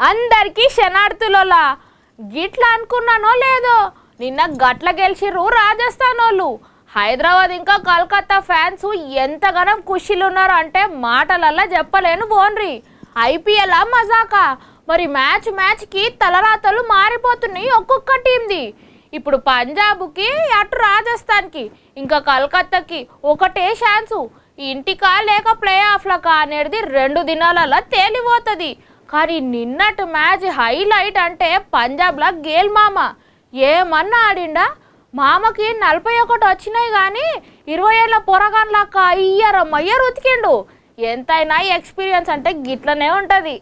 అందరికీ శనార్థులోలా గిట్లా అనుకున్నానో లేదో నిన్న గట్ల గెలిచిర్రు రాజస్థాన్ వాళ్ళు హైదరాబాద్ ఇంకా కలకత్తా ఫ్యాన్స్ ఎంతగానో ఖుషీలు ఉన్నారు అంటే మాటలల్లా చెప్పలేను బోన్రి ఐపీఎల్ మజాకా మరి మ్యాచ్ మ్యాచ్కి తలరాతలు మారిపోతున్నాయి ఒక్కొక్క టీంది ఇప్పుడు పంజాబ్కి అటు రాజస్థాన్కి ఇంకా కలకత్తాకి ఒకటే ఛాన్సు ఇంటికా లేక ప్లే ఆఫ్లకా అనేది రెండు దినాలలో తేలిపోతుంది కానీ నిన్నటి మ్యాచ్ హైలైట్ అంటే పంజాబ్లో గేల్ మామ ఏమన్నా ఆడిండా మామకి నలభై ఒకటి వచ్చినాయి కానీ ఇరవై ఏళ్ళ పొరగాన్లాక అయ్యర మయ్యర్ ఉతికిండు ఎంతైనా ఎక్స్పీరియన్స్ అంటే గిట్లనే ఉంటుంది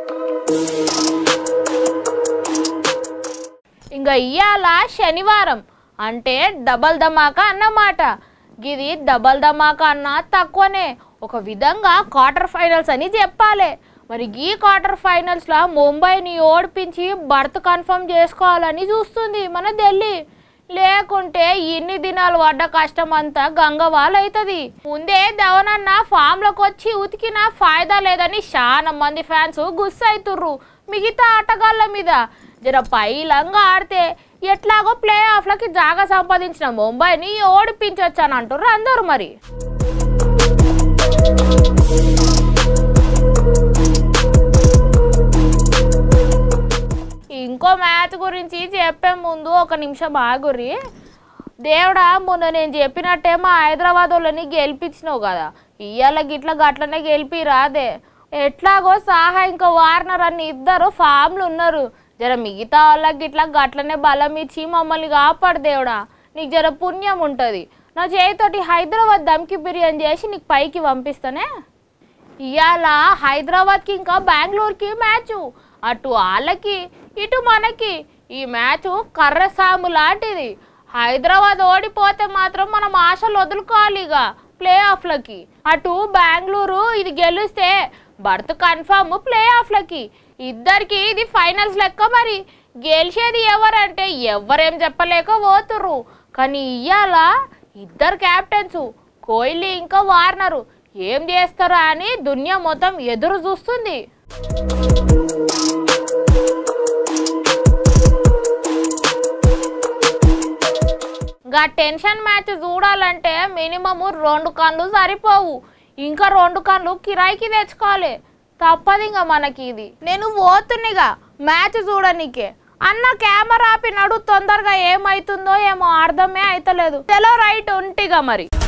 ఇంకా ఇవాళ శనివారం అంటే డబల్ ధమాకా అన్నమాట ఇది డబల్ ధమాకా అన్న తక్కువనే ఒక విధంగా క్వార్టర్ ఫైనల్స్ అని చెప్పాలి మరి ఈ క్వార్టర్ ఫైనల్స్లో ముంబైని ఓడిపించి బర్త్ కన్ఫర్మ్ చేసుకోవాలని చూస్తుంది మన ఢిల్లీ లేకుంటే ఇన్ని దినాలు పడ్డ కష్టం అంతా గంగవాల్ అవుతుంది ముందే ధవనన్న ఫామ్లోకి వచ్చి ఉతికిన ఫాయిదా లేదని చాలా మంది ఫ్యాన్స్ గుస్సు అవుతుర్రు మిగతా ఆటగాళ్ళ మీద జర పైలంగా ఆడితే ఎట్లాగో ప్లే ఆఫ్లకి జాగా సంపాదించిన ముంబైని ఓడిపించవచ్చు అని అంటుర్రు అందరూ మరి ఇంకో మ్యాచ్ గురించి చెప్పే ముందు ఒక నిమిషం ఆగుర్రి దేవుడా మొన్న నేను చెప్పినట్టే మా హైదరాబాద్ వాళ్ళని గెలిపించినావు కదా ఇయ్యాల గిట్ల గట్లనే గెలిపి రాదే ఎట్లాగో సాహా ఇంకా వార్నర్ అని ఇద్దరు ఫామ్లు ఉన్నారు జర మిగతా వాళ్ళకి గిట్ల గట్లనే బలం ఇచ్చి మమ్మల్ని కాపాడు దేవుడా నీకు జర పుణ్యం ఉంటుంది నా చేతితోటి హైదరాబాద్ దమ్కి బిర్యానీ చేసి నీకు పైకి పంపిస్తానే ఇవాళ హైదరాబాద్కి ఇంకా బెంగళూరుకి మ్యాచ్ అటు వాళ్ళకి ఇటు మనకి ఈ మ్యాచ్ కర్రసాము లాంటిది హైదరాబాద్ ఓడిపోతే మాత్రం మనం ఆశలు వదులుకోవాలి ఇక ప్లే ఆఫ్లకి అటు బెంగళూరు ఇది గెలిస్తే బర్త్ కన్ఫర్మ్ ప్లే ఆఫ్లకి ఇద్దరికి ఇది ఫైనల్స్ లెక్క మరి గెలిచేది ఎవరంటే ఎవరేం చెప్పలేక పోతుర్రు కానీ ఇవాళ ఇద్దరు క్యాప్టెన్స్ కోహ్లీ ఇంకా వార్నరు ఏం చేస్తారా అని దునియా మొత్తం ఎదురు చూస్తుంది గా టెన్షన్ మ్యాచ్ చూడాలంటే మినిమము రెండు కళ్ళు సరిపోవు ఇంకా రెండు కళ్ళు కిరాయికి తెచ్చుకోవాలి తప్పదు ఇంకా మనకి ఇది నేను పోతున్నిగా మ్యాచ్ చూడనీకే అన్న కెమెరా ఆపి నడు తొందరగా ఏమవుతుందో ఏమో అర్థమే అవుతలేదు తెలో రైట్ ఉంటిగా మరి